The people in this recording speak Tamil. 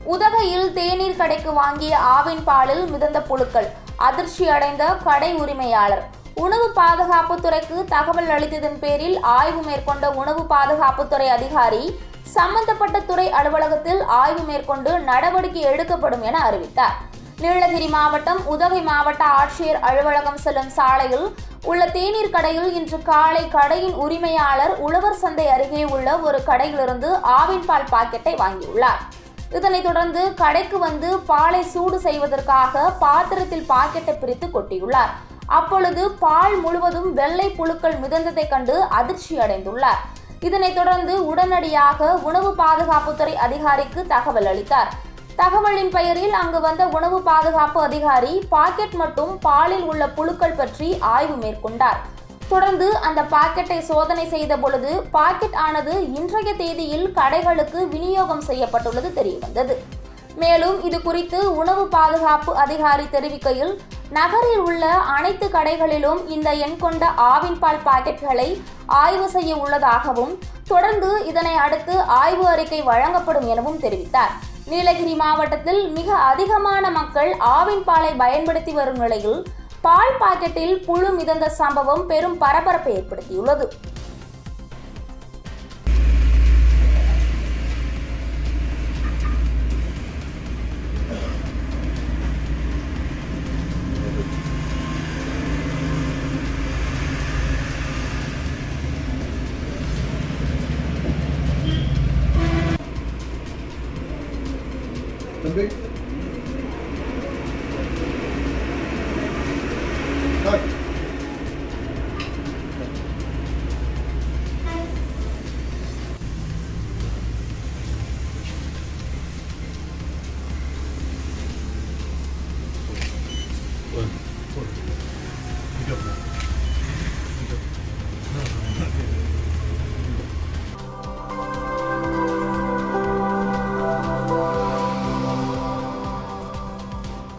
உதகையில் தேநீர் கடைக்கு வாங்கிய ஆவின் பாலில் மிதந்த புழுக்கள் அதிர்ச்சி அடைந்த கடை உரிமையாளர் உணவு பாதுகாப்புத்துறைக்கு தகவல் அளித்ததன் பேரில் ஆய்வு மேற்கொண்ட உணவு பாதுகாப்புத்துறை அதிகாரி சம்பந்தப்பட்ட துறை அலுவலகத்தில் ஆய்வு மேற்கொண்டு நடவடிக்கை எடுக்கப்படும் என அறிவித்தார் நீலகிரி மாவட்டம் உதகை மாவட்ட ஆட்சியர் அலுவலகம் செல்லும் சாலையில் உள்ள தேநீர் கடையில் இன்று காலை கடையின் உரிமையாளர் உழவர் சந்தை அருகே உள்ள ஒரு கடையிலிருந்து ஆவின் பால் பாக்கெட்டை வாங்கியுள்ளார் இதனைத் தொடர்ந்து கடைக்கு வந்து பாலை சூடு செய்வதற்காக பாத்திரத்தில் பாக்கெட்டை பிரித்து கொட்டியுள்ளார் அப்பொழுது பால் முழுவதும் வெள்ளை புழுக்கள் மிதந்ததைக் கண்டு அதிர்ச்சி அடைந்துள்ளார் இதனைத் தொடர்ந்து உடனடியாக உணவு பாதுகாப்புத்துறை அதிகாரிக்கு தகவல் அளித்தார் தகவலின் பெயரில் அங்கு வந்த உணவு பாதுகாப்பு அதிகாரி பாக்கெட் மற்றும் பாலில் உள்ள புழுக்கள் பற்றி ஆய்வு மேற்கொண்டார் தொடர்ந்து அந்த பாக்கெட்டை சோதனை செய்த பொழுது பாக்கெட் ஆனது இன்றைய தேதியில் கடைகளுக்கு விநியோகம் செய்யப்பட்டுள்ளது தெரியவந்தது மேலும் இது குறித்து உணவு பாதுகாப்பு அதிகாரி தெரிவிக்கையில் நகரில் உள்ள அனைத்து கடைகளிலும் இந்த எண் கொண்ட ஆவின் பால் பாக்கெட்களை ஆய்வு செய்ய உள்ளதாகவும் தொடர்ந்து இதனை அடுத்து ஆய்வு அறிக்கை வழங்கப்படும் எனவும் தெரிவித்தார் நீலகிரி மாவட்டத்தில் மிக அதிகமான மக்கள் ஆவின் பாலை பயன்படுத்தி வரும் நிலையில் பால் பாக்கெட்டில் புழு மிதந்த சம்பவம் பெரும் பரபரப்பை ஏற்படுத்தியுள்ளது தம்பி